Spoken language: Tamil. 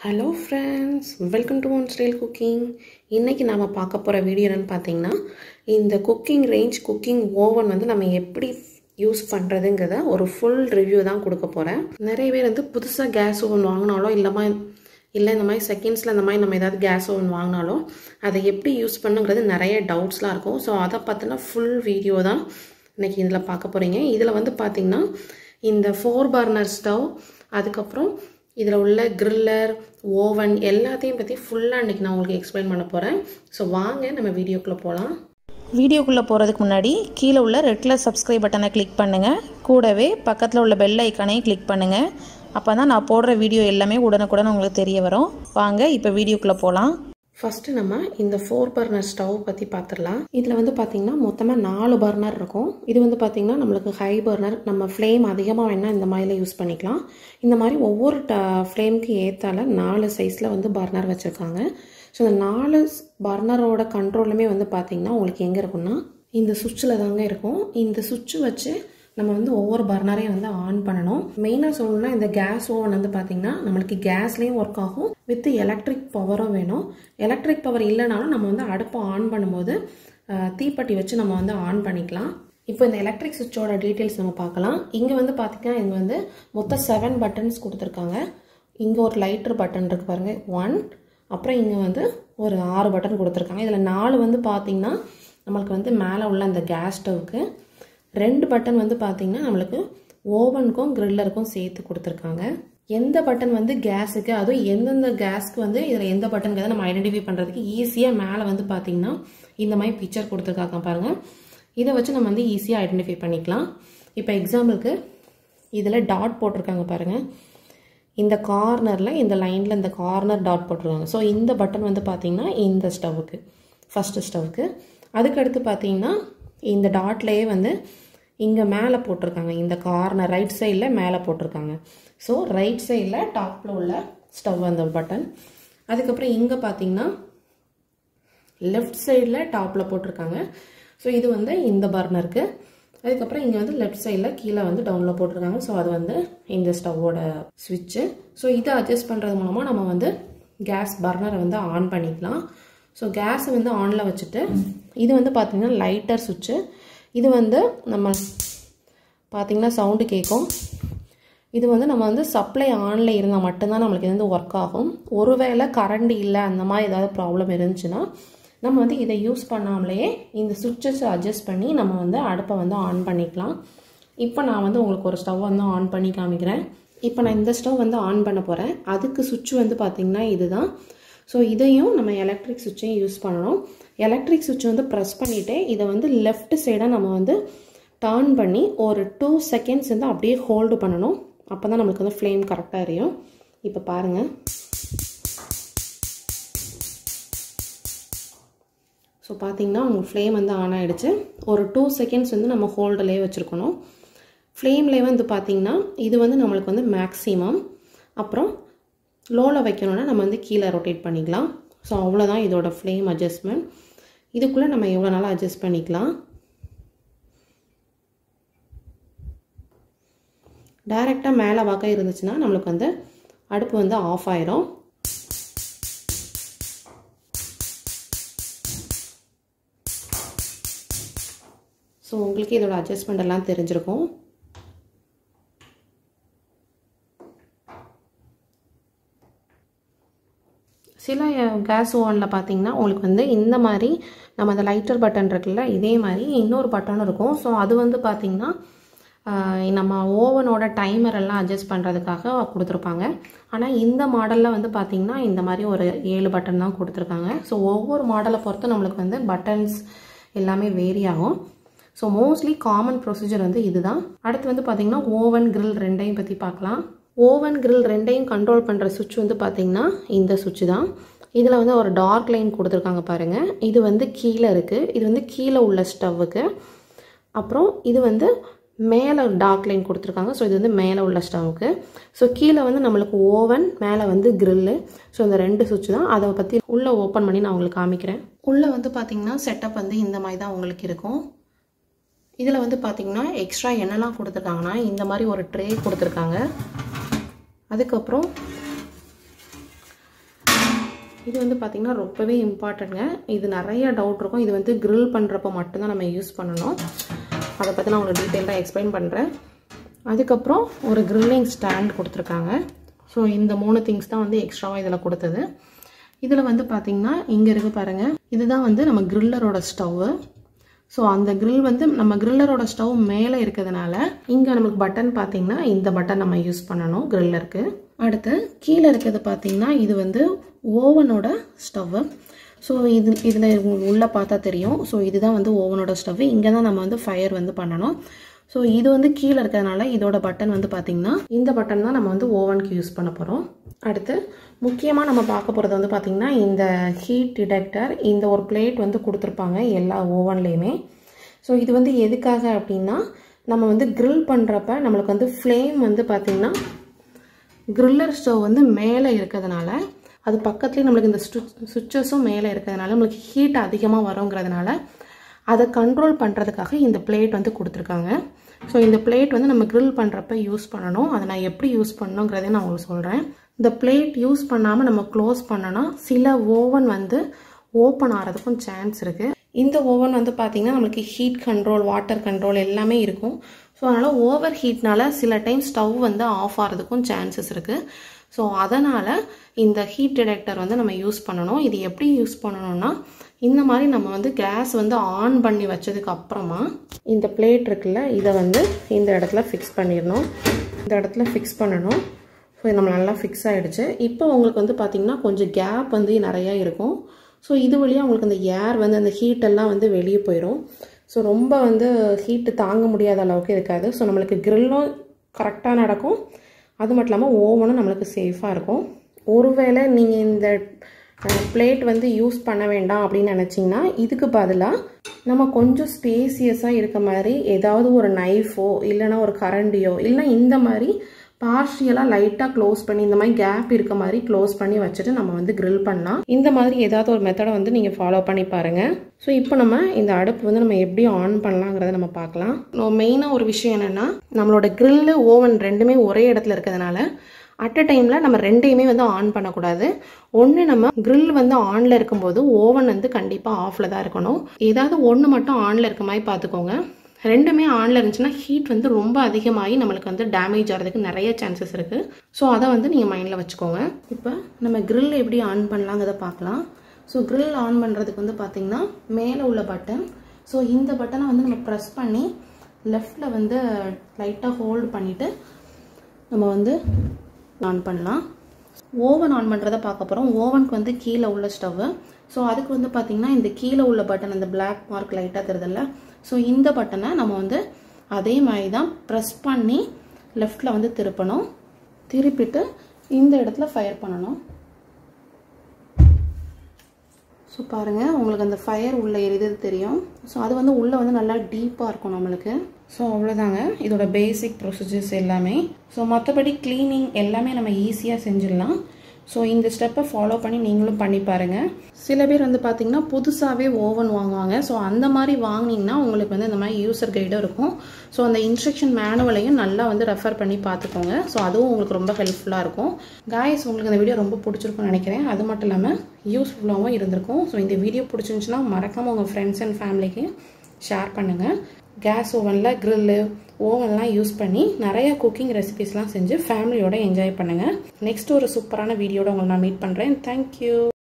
hello friends welcome to one style cooking இன்றைக்கி நாம் பார்க்க போகிற வீடியோ என்னென்னு பார்த்தீங்கன்னா இந்த குக்கிங் ரேஞ்ச் குக்கிங் ஓவன் வந்து நம்ம எப்படி யூஸ் பண்ணுறதுங்கிறத ஒரு ஃபுல் ரிவ்யூ தான் கொடுக்க போகிறேன் நிறைய பேர் வந்து புதுசாக கேஸ் ஓவன் வாங்கினாலும் இல்லாமல் இல்லை இந்த மாதிரி செகண்ட்ஸில் இந்த மாதிரி நம்ம ஏதாவது கேஸ் ஓவன் வாங்கினாலும் அதை எப்படி யூஸ் பண்ணுங்கிறது நிறைய டவுட்ஸ்லாம் இருக்கும் ஸோ அதை பார்த்தினா ஃபுல் வீடியோ தான் இன்றைக்கி இதில் பார்க்க போகிறீங்க இதில் வந்து பார்த்திங்கன்னா இந்த ஃபோர் பர்னர் ஸ்டவ் அதுக்கப்புறம் இதில் உள்ள கிரில்லர் ஓவன் எல்லாத்தையும் பற்றி ஃபுல்லாக இன்றைக்கி நான் உங்களுக்கு எக்ஸ்பிளைன் பண்ண போகிறேன் ஸோ வாங்க நம்ம வீடியோக்குள்ளே போகலாம் வீடியோக்குள்ளே போகிறதுக்கு முன்னாடி கீழே உள்ள ரெட் கலர் சப்ஸ்கிரைப் பட்டனை கிளிக் பண்ணுங்கள் கூடவே பக்கத்தில் உள்ள பெல் ஐக்கானையும் கிளிக் பண்ணுங்கள் அப்போ தான் நான் போடுற வீடியோ எல்லாமே உடனுக்குடன் உங்களுக்கு தெரிய வரும் வாங்க இப்போ வீடியோக்குள்ளே போகலாம் ஃபஸ்ட்டு நம்ம இந்த ஃபோர் பர்னர் ஸ்டவ் பற்றி பார்த்துடலாம் இதில் வந்து பார்த்திங்கன்னா மொத்தமாக நாலு பர்னர் இருக்கும் இது வந்து பார்த்திங்கன்னா நம்மளுக்கு ஹை பர்னர் நம்ம ஃப்ளேம் அதிகமாக வேணால் இந்த மாதிரில யூஸ் பண்ணிக்கலாம் இந்த மாதிரி ஒவ்வொரு ட ஃப்ளேமுக்கு ஏற்றால நாலு சைஸில் வந்து பர்னர் வச்சுருக்காங்க ஸோ இந்த நாலு பர்னரோட கண்ட்ரோலுமே வந்து பார்த்திங்கன்னா உங்களுக்கு எங்கே இருக்குன்னா இந்த சுவிட்சில் தாங்க இருக்கும் இந்த சுவிட்சு வச்சு நம்ம வந்து ஒவ்வொரு பர்னரையும் வந்து ஆன் பண்ணணும் மெயினாக சொல்லணும்னா இந்த கேஸ் ஓவன் வந்து பார்த்திங்கன்னா நம்மளுக்கு கேஸ்லேயும் ஒர்க் ஆகும் வித் எலக்ட்ரிக் பவரும் வேணும் எலக்ட்ரிக் பவர் இல்லைனாலும் நம்ம வந்து அடுப்பை ஆன் பண்ணும்போது தீப்பெட்டி வச்சு நம்ம வந்து ஆன் பண்ணிக்கலாம் இப்போ இந்த எலக்ட்ரிக் சுவிட்சோட டீட்டெயில்ஸ் நம்ம பார்க்கலாம் இங்கே வந்து பார்த்திங்கன்னா இங்கே வந்து மொத்தம் செவன் பட்டன்ஸ் கொடுத்துருக்காங்க இங்கே ஒரு லைட்டர் பட்டன் இருக்குது பாருங்கள் ஒன் அப்புறம் இங்கே வந்து ஒரு ஆறு பட்டன் கொடுத்துருக்காங்க இதில் நாலு வந்து பார்த்திங்கன்னா நம்மளுக்கு வந்து மேலே உள்ள அந்த கேஸ் ஸ்டவ்க்கு ரெண்டு பட்டன் வந்து பார்த்திங்கன்னா நம்மளுக்கு ஓவனுக்கும் க்ரில்லருக்கும் சேர்த்து கொடுத்துருக்காங்க எந்த பட்டன் வந்து கேஸுக்கு அதுவும் எந்தெந்த கேஸ்க்கு வந்து இதில் எந்த பட்டனுங்கிறத நம்ம ஐடென்டிஃபை பண்ணுறதுக்கு ஈஸியாக மேலே வந்து பார்த்திங்கன்னா இந்த மாதிரி பிக்சர் கொடுத்துருக்காங்க பாருங்கள் இதை வச்சு நம்ம வந்து ஈஸியாக ஐடென்டிஃபை பண்ணிக்கலாம் இப்போ எக்ஸாம்பிளுக்கு இதில் டாட் போட்டிருக்காங்க பாருங்கள் இந்த கார்னரில் இந்த லைனில் இந்த கார்னர் டாட் போட்டிருக்காங்க ஸோ இந்த பட்டன் வந்து பார்த்திங்கன்னா இந்த ஸ்டவ்வுக்கு ஃபஸ்ட்டு ஸ்டவ்வுக்கு அதுக்கடுத்து பார்த்திங்கன்னா இந்த டாட்லேயே வந்து இங்கே மேலே போட்டிருக்காங்க இந்த கார்னர் ரைட் சைடில் மேலே போட்டிருக்காங்க ஸோ ரைட் சைடில் டாப்பில் உள்ள ஸ்டவ் அந்த பட்டன் அதுக்கப்புறம் இங்கே பார்த்தீங்கன்னா லெஃப்ட் சைடில் டாப்பில் போட்டிருக்காங்க ஸோ இது வந்து இந்த பர்னருக்கு அதுக்கப்புறம் இங்கே வந்து லெஃப்ட் சைடில் கீழே வந்து டவுனில் போட்டிருக்காங்க ஸோ அது வந்து இந்த ஸ்டவ்வோட ஸ்விட்சு ஸோ இதை அட்ஜஸ்ட் பண்ணுறது மூலமாக நம்ம வந்து கேஸ் பர்னரை வந்து ஆன் பண்ணிக்கலாம் ஸோ கேஸை வந்து ஆனில் வச்சுட்டு இது வந்து பார்த்திங்கன்னா லைட்டர் சுவிட்சு இது வந்து நம்ம பார்த்திங்கன்னா சவுண்டு கேட்கும் இது வந்து நம்ம வந்து சப்ளை ஆனில் இருந்தால் மட்டும்தான் நம்மளுக்கு இது வந்து ஒர்க் ஆகும் ஒருவேளை கரண்ட் இல்லை அந்த மாதிரி ஏதாவது ப்ராப்ளம் இருந்துச்சுன்னா நம்ம வந்து இதை யூஸ் பண்ணாமலேயே இந்த சுவிட்சஸை அட்ஜஸ்ட் பண்ணி நம்ம வந்து அடுப்பை வந்து ஆன் பண்ணிக்கலாம் இப்போ நான் வந்து உங்களுக்கு ஒரு ஸ்டவ் வந்து ஆன் பண்ணி காமிக்கிறேன் இப்போ நான் இந்த ஸ்டவ் வந்து ஆன் பண்ண போகிறேன் அதுக்கு சுவிட்ச் வந்து பார்த்திங்கன்னா இதுதான் ஸோ இதையும் நம்ம எலக்ட்ரிக் சுவிட்சையும் யூஸ் பண்ணணும் எலக்ட்ரிக் சுவிட்ச் வந்து ப்ரெஸ் பண்ணிவிட்டு இதை வந்து லெஃப்ட் சைடாக நம்ம வந்து டர்ன் பண்ணி ஒரு டூ செகண்ட்ஸ் வந்து அப்படியே ஹோல்டு பண்ணணும் அப்போ தான் நம்மளுக்கு வந்து ஃப்ளேம் கரெக்டாக எரியும் இப்போ பாருங்கள் ஸோ பார்த்தீங்கன்னா உங்களுக்கு ஃப்ளேம் வந்து ஆன் ஆகிடுச்சு ஒரு டூ செகண்ட்ஸ் வந்து நம்ம ஹோல்டிலே வச்சுருக்கணும் ஃப்ளேம்லேயே வந்து பார்த்திங்கன்னா இது வந்து நம்மளுக்கு வந்து மேக்ஸிமம் அப்புறம் லோவில் வைக்கணுன்னா நம்ம வந்து கீழே ரொட்டேட் பண்ணிக்கலாம் ஸோ அவ்வளோதான் இதோட ஃப்ளேம் அட்ஜஸ்ட்மெண்ட் இதுக்குள்ளே நம்ம எவ்வளோ நாளாக அட்ஜஸ்ட் பண்ணிக்கலாம் டைரெக்டாக மேலே வாக்க இருந்துச்சுன்னா நம்மளுக்கு வந்து அடுப்பு வந்து ஆஃப் ஆயிரும் ஸோ உங்களுக்கு இதோட அட்ஜஸ்ட்மெண்ட் எல்லாம் தெரிஞ்சிருக்கும் சில கேஸ் ஓவனில் பார்த்தீங்கன்னா உங்களுக்கு வந்து இந்த மாதிரி நம்ம அந்த லைட்டர் பட்டன் இருக்குல்ல இதே மாதிரி இன்னொரு பட்டனும் இருக்கும் ஸோ அது வந்து பார்த்திங்கன்னா நம்ம ஓவனோட டைமர் எல்லாம் அட்ஜஸ்ட் பண்ணுறதுக்காக கொடுத்துருப்பாங்க ஆனால் இந்த மாடலில் வந்து பார்த்திங்கன்னா இந்த மாதிரி ஒரு ஏழு பட்டன் தான் கொடுத்துருக்காங்க ஸோ ஒவ்வொரு மாடலை பொறுத்து நம்மளுக்கு வந்து பட்டன்ஸ் எல்லாமே வேரி ஆகும் ஸோ மோஸ்ட்லி காமன் ப்ரொசீஜர் வந்து இதுதான் அடுத்து வந்து பார்த்திங்கன்னா ஓவன் கிரில் ரெண்டையும் பற்றி பார்க்கலாம் ஓவன் கிரில் ரெண்டையும் கண்ட்ரோல் பண்ணுற சுவிட்ச் வந்து பார்த்திங்கன்னா இந்த சுவிட்ச் தான் இதில் வந்து ஒரு டார்க் லைன் கொடுத்துருக்காங்க பாருங்கள் இது வந்து கீழே இருக்குது இது வந்து கீழே உள்ள ஸ்டவ்வுக்கு அப்புறம் இது வந்து மேலே டார்க் லைன் கொடுத்துருக்காங்க ஸோ இது வந்து மேலே உள்ள ஸ்டவ்வுக்கு ஸோ கீழே வந்து நம்மளுக்கு ஓவன் மேலே வந்து கிரில்லு ஸோ இந்த ரெண்டு சுவிட்ச் தான் அதை பற்றி உள்ளே ஓப்பன் பண்ணி நான் உங்களுக்கு காமிக்கிறேன் உள்ளே வந்து பார்த்திங்கன்னா செட்டப் வந்து இந்த மாதிரி தான் உங்களுக்கு இருக்கும் இதில் வந்து பார்த்திங்கன்னா எக்ஸ்ட்ரா என்னெல்லாம் கொடுத்துருக்காங்கன்னா இந்த மாதிரி ஒரு ட்ரே கொடுத்துருக்காங்க அதுக்கப்புறம் இது வந்து பார்த்திங்கன்னா ரொம்பவே இம்பார்ட்டன்ட்ங்க இது நிறைய டவுட் இருக்கும் இது வந்து grill பண்ணுறப்போ மட்டும்தான் நம்ம யூஸ் பண்ணணும் அதை பற்றி நான் உங்களுக்கு டீட்டெயிலாக எக்ஸ்பிளைன் பண்ணுறேன் அதுக்கப்புறம் ஒரு கிரில்லிங் ஸ்டாண்ட் கொடுத்துருக்காங்க ஸோ இந்த மூணு திங்ஸ் தான் வந்து எக்ஸ்ட்ராவாக இதில் கொடுத்தது இதில் வந்து பார்த்திங்கன்னா இங்கே இருக்கு பாருங்கள் இதுதான் வந்து நம்ம கிரில்லரோட ஸ்டவ்வு ஸோ அந்த grill வந்து நம்ம கிரில்லரோட ஸ்டவ் மேலே இருக்கிறதுனால இங்கே நமக்கு பட்டன் பார்த்தீங்கன்னா இந்த பட்டன் நம்ம யூஸ் பண்ணணும் கிரில்லருக்கு அடுத்து கீழே இருக்கிறது பார்த்தீங்கன்னா இது வந்து ஓவனோட ஸ்டவ்வு ஸோ இது இதில் உள்ளே பார்த்தா தெரியும் ஸோ இதுதான் வந்து ஓவனோட ஸ்டவ் இங்கே தான் நம்ம வந்து ஃபயர் வந்து பண்ணணும் ஸோ இது வந்து கீழே இருக்கிறதுனால இதோட பட்டன் வந்து பார்த்திங்கன்னா இந்த பட்டன் தான் நம்ம வந்து ஓவனுக்கு யூஸ் பண்ண போகிறோம் அடுத்து முக்கியமாக நம்ம பார்க்க போகிறது வந்து பார்த்திங்கன்னா இந்த ஹீட் டிடெக்டர் இந்த ஒரு பிளேட் வந்து கொடுத்துருப்பாங்க எல்லா ஓவன்லேயுமே ஸோ இது வந்து எதுக்காக அப்படின்னா நம்ம வந்து grill பண்ணுறப்ப நம்மளுக்கு வந்து ஃப்ளேம் வந்து பார்த்திங்கன்னா கிரில்லர் ஸ்டவ் வந்து மேலே இருக்கிறதுனால அது பக்கத்துலேயே நம்மளுக்கு இந்த சுவிட்சஸும் மேலே இருக்கிறதுனால நம்மளுக்கு ஹீட் அதிகமாக வருங்கிறதுனால அதை கண்ட்ரோல் பண்ணுறதுக்காக இந்த பிளேட் வந்து கொடுத்துருக்காங்க ஸோ இந்த பிளேட் வந்து நம்ம grill பண்ணுறப்ப யூஸ் பண்ணணும் அதை நான் எப்படி யூஸ் பண்ணணுங்கிறதே நான் உங்களுக்கு சொல்கிறேன் இந்த பிளேட் யூஸ் பண்ணாமல் நம்ம க்ளோஸ் பண்ணோன்னா சில ஓவன் வந்து ஓப்பன் ஆகிறதுக்கும் சான்ஸ் இருக்குது இந்த ஓவன் வந்து பார்த்திங்கன்னா நம்மளுக்கு ஹீட் கண்ட்ரோல் வாட்டர் கண்ட்ரோல் எல்லாமே இருக்கும் ஸோ அதனால் ஓவர் ஹீட்னால சில டைம் ஸ்டவ் வந்து ஆஃப் ஆகிறதுக்கும் சான்சஸ் இருக்குது ஸோ அதனால் இந்த ஹீட் டிடெக்டர் வந்து நம்ம யூஸ் பண்ணணும் இது எப்படி யூஸ் பண்ணணும்னா இந்த மாதிரி நம்ம வந்து கேஸ் வந்து ஆன் பண்ணி வச்சதுக்கு அப்புறமா இந்த பிளேட் இருக்குல்ல இதை வந்து இந்த இடத்துல ஃபிக்ஸ் பண்ணிடணும் இந்த இடத்துல ஃபிக்ஸ் பண்ணணும் ஸோ நம்ம நல்லா ஃபிக்ஸ் ஆகிடுச்சு இப்போ உங்களுக்கு வந்து பார்த்திங்கன்னா கொஞ்சம் கேப் வந்து நிறையா இருக்கும் ஸோ இது வழியாக உங்களுக்கு அந்த ஏர் வந்து அந்த ஹீட் எல்லாம் வந்து வெளியே போயிடும் ஸோ ரொம்ப வந்து ஹீட்டு தாங்க முடியாத அளவுக்கு இருக்காது ஸோ நம்மளுக்கு கிரில்லும் கரெக்டாக நடக்கும் அது மட்டும் இல்லாமல் ஓவனும் நம்மளுக்கு சேஃபாக இருக்கும் ஒருவேளை நீங்கள் இந்த பிளேட் வந்து யூஸ் பண்ண வேண்டாம் அப்படின்னு நினச்சிங்கன்னா இதுக்கு பதிலாக நம்ம கொஞ்சம் ஸ்பேசியஸாக இருக்க மாதிரி ஏதாவது ஒரு நைஃபோ இல்லைன்னா ஒரு கரண்டியோ இல்லைன்னா இந்த மாதிரி பார்ஷியலாக லைட்டாக க்ளோஸ் பண்ணி இந்த மாதிரி கேப் இருக்க மாதிரி க்ளோஸ் பண்ணி வச்சுட்டு நம்ம வந்து grill பண்ணலாம் இந்த மாதிரி ஏதாவது ஒரு மெத்தடை வந்து நீங்கள் ஃபாலோ பண்ணி பாருங்கள் ஸோ இப்போ நம்ம இந்த அடுப்பு வந்து நம்ம எப்படி ஆன் பண்ணலாங்கிறத நம்ம பார்க்கலாம் மெயினாக ஒரு விஷயம் என்னென்னா நம்மளோட grill ஓவன் ரெண்டுமே ஒரே இடத்துல இருக்கிறதுனால அட் அ டைமில் நம்ம ரெண்டையுமே வந்து ஆன் பண்ணக்கூடாது ஒன்று நம்ம grill வந்து ஆனில் இருக்கும்போது ஓவன் வந்து கண்டிப்பாக ஆஃபில் தான் இருக்கணும் ஏதாவது ஒன்று மட்டும் ஆனில் இருக்க மாதிரி பார்த்துக்கோங்க ரெண்டுமே ஆனில் இருந்துச்சுன்னா ஹீட் வந்து ரொம்ப அதிகமாகி நம்மளுக்கு வந்து டேமேஜ் ஆகிறதுக்கு நிறைய சான்சஸ் இருக்குது ஸோ அதை வந்து நீங்கள் மைண்டில் வச்சுக்கோங்க இப்போ நம்ம grill எப்படி ஆன் பண்ணலாங்கிறத பார்க்கலாம் ஸோ grill ஆன் பண்ணுறதுக்கு வந்து பார்த்திங்கன்னா மேலே உள்ள பட்டன் ஸோ இந்த பட்டனை வந்து நம்ம ப்ரெஸ் பண்ணி லெஃப்டில் வந்து லைட்டாக ஹோல்டு பண்ணிவிட்டு நம்ம வந்து ஆன் பண்ணலாம் ஓவன் ஆன் பண்ணுறத பார்க்க போகிறோம் ஓவனுக்கு வந்து கீழே உள்ள ஸ்டவ்வு ஸோ அதுக்கு வந்து பார்த்திங்கன்னா இந்த கீழே உள்ள பட்டன் அந்த பிளாக் மார்க் லைட்டாக தெரியுதுல்ல ஸோ இந்த பட்டனை நம்ம வந்து அதே மாதிரி தான் ப்ரெஸ் பண்ணி லெஃப்டில் வந்து திருப்பணும் திருப்பிட்டு இந்த இடத்துல ஃபயர் பண்ணணும் ஸோ பாருங்கள் உங்களுக்கு அந்த ஃபயர் உள்ளே எரிதது தெரியும் ஸோ அது வந்து உள்ளே வந்து நல்லா டீப்பாக இருக்கும் நம்மளுக்கு ஸோ அவ்வளோதாங்க இதோட பேசிக் ப்ரொசீஜர்ஸ் எல்லாமே ஸோ மற்றபடி க்ளீனிங் எல்லாமே நம்ம ஈஸியாக செஞ்சிடலாம் ஸோ இந்த ஸ்டெப்பை ஃபாலோ பண்ணி நீங்களும் பண்ணி பாருங்கள் சில பேர் வந்து பார்த்தீங்கன்னா புதுசாகவே ஓவன் வாங்குவாங்க ஸோ அந்த மாதிரி வாங்கினீங்கன்னா உங்களுக்கு வந்து இந்த மாதிரி யூசர் கைடும் இருக்கும் ஸோ அந்த இன்ஸ்ட்ரக்ஷன் மேனுவலையும் நல்லா வந்து ரெஃபர் பண்ணி பார்த்துக்கோங்க ஸோ அதுவும் உங்களுக்கு ரொம்ப ஹெல்ப்ஃபுல்லாக இருக்கும் காய்ஸ் உங்களுக்கு இந்த வீடியோ ரொம்ப பிடிச்சிருக்கும்னு நினைக்கிறேன் அது மட்டும் இல்லாமல் யூஸ்ஃபுல்லாகவும் இருந்திருக்கும் ஸோ இந்த வீடியோ பிடிச்சிருந்துச்சுன்னா மறக்காமல் உங்கள் ஃப்ரெண்ட்ஸ் அண்ட் ஃபேமிலிக்கு ஷேர் பண்ணுங்கள் கேஸ் ஓவனில் க்ரில்லு ஓவன்லாம் யூஸ் பண்ணி நிறைய குக்கிங் ரெசிபிஸ்லாம் செஞ்சு ஃபேமிலியோட என்ஜாய் பண்ணுங்கள் நெக்ஸ்ட் ஒரு சூப்பரான வீடியோட உங்களை நான் மீட் பண்ணுறேன் தேங்க்யூ